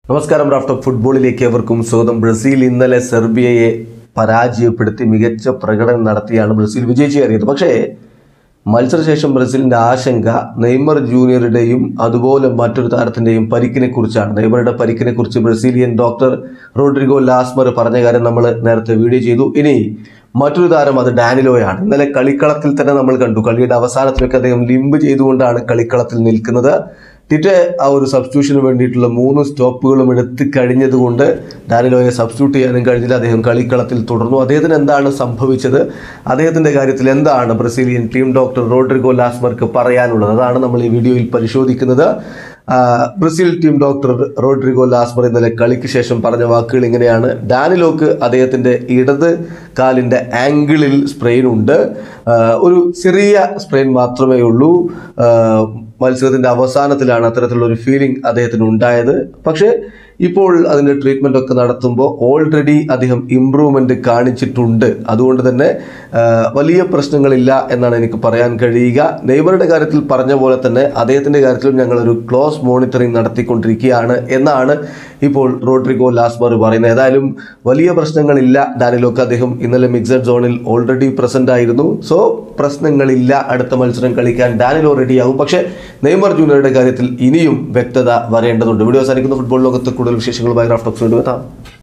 നമസ്കാരം raft of ഫുട്ബോളിലേക്ക് എവർക്കും സ്വാഗതം ബ്രസീൽ ഇന്നലെ സെർബിയയെ പരാജയപ്പെടുത്തി മികച്ച പ്രകടനം നടത്തിയാണ് ബ്രസീൽ വിജയിച്ചു കയറിയത് പക്ഷേ മത്സരശേഷം ബ്രസീലിന്റെ ആശങ്ക നെയ്മർ ജൂനിയറുടെയും അതുപോലെ മറ്റൊരു താരത്തിന്റെയും പരിക്കിനെ കുറിച്ചാണ് നെയ്മറുടെ പരിക്കിനെ കുറിച്ച് ബ്രസീലിയൻ ഡോക്ടർ റോഡ്രിഗോ ലാസ്മർ പറഞ്ഞ കാര്യം നമ്മൾ നേരത്തെ വീഡിയോ ചെയ്തു ഇനി മറ്റൊരു താരം അത് ഡാനിലോയാണ് ഇന്നലെ കളിക്കളത്തിൽ തന്നെ നമ്മൾ കണ്ടു കളിയുടെ അവസാനത്തിലൊക്കെ അദ്ദേഹം ലിംബ് ചെയ്തുകൊണ്ടാണ് കളിക്കളത്തിൽ നിൽക്കുന്നത് ടിറ്റെ ആ ഒരു സബ്സ്റ്റിറ്റ്യൂഷന് വേണ്ടിയിട്ടുള്ള മൂന്ന് സ്റ്റോപ്പുകളും എടുത്ത് കഴിഞ്ഞതുകൊണ്ട് ഡാനിലോയെ സബ്സ്റ്റിറ്റ്യൂട്ട് ചെയ്യാനും കഴിഞ്ഞില്ല അദ്ദേഹം കളിക്കളത്തിൽ തുടർന്നു അദ്ദേഹത്തിന് എന്താണ് സംഭവിച്ചത് അദ്ദേഹത്തിൻ്റെ കാര്യത്തിൽ എന്താണ് ബ്രസീലിയൻ ടീം ഡോക്ടർ റോഡ്രിഗോ ലാസ്മർക്ക് പറയാനുള്ളത് അതാണ് നമ്മൾ ഈ വീഡിയോയിൽ പരിശോധിക്കുന്നത് ആ, Brazil team doctor Rodrigo Lasmar ഇന്നലെ കളിക്ക് ശേഷം പറഞ്ഞ വാക്കുകൾ ഇങ്ങനെയാണ് ഡാനിലോക്ക് അദ്ദേഹത്തിൻ്റെ ഇടത് കാലിൻ്റെ ആംഗിളിൽ സ്പ്രെയിൻ ഉണ്ട് ആ, ഒരു ചെറിയ സ്പ്രെയിൻ മാത്രമേ ഉള്ളൂ ആ, മത്സരത്തിൻ്റെ അവസാനത്തിലാണ് അത്തരത്തിലുള്ള ഒരു ഫീലിംഗ് അദ്ദേഹത്തിന് ഉണ്ടായത് പക്ഷേ ഇപ്പോൾ അതിൻ്റെ ട്രീറ്റ്മെൻ്റ് ഒക്കെ നടത്തുമ്പോൾ ഓൾറെഡി അദ്ദേഹം ഇമ്പ്രൂവ്മെൻ്റ് കാണിച്ചിട്ടുണ്ട് അതുകൊണ്ട് തന്നെ ആ, വലിയ പ്രശ്നങ്ങളില്ല എന്നാണ് എനിക്ക് പറയാൻ കഴിയുക നെയ്മറുടെ കാര്യത്തിൽ പറഞ്ഞ പോലെ തന്നെ അദ്ദേഹത്തിൻ്റെ കാര്യത്തിലും ഞങ്ങളൊരു ക്ലോസ് മോണിറ്ററിംഗ് നടത്തിക്കൊണ്ടിരിക്കുകയാണ് എന്നാണ് ഇപ്പോൾ റോഡ്രിഗോ ലാസ്മർ പറയുന്നത് ഏതായാലും വലിയ പ്രശ്നങ്ങളില്ല ഡാനിലോക്ക് അദ്ദേഹം ഇന്നലെ മിക്സഡ് സോണിൽ ഓൾറെഡി പ്രസന്റ് ആയിരുന്നു സോ പ്രശ്നങ്ങളില്ല അടുത്ത മത്സരം കളിക്കാൻ ഡാനിലോ റെഡിയാകും പക്ഷേ നെയ്മർ ജൂനിയറുടെ കാര്യത്തിൽ ഇനിയും വ്യക്തത വരേണ്ടതുണ്ട് വീഡിയോ അവസാനിക്കുന്ന ഫുട്ബോൾ ലോകത്ത് കൂടുതൽ വിശേഷങ്ങളുമായി റാഫ്റ്റോക്സ് വേണ്ടി എത്താം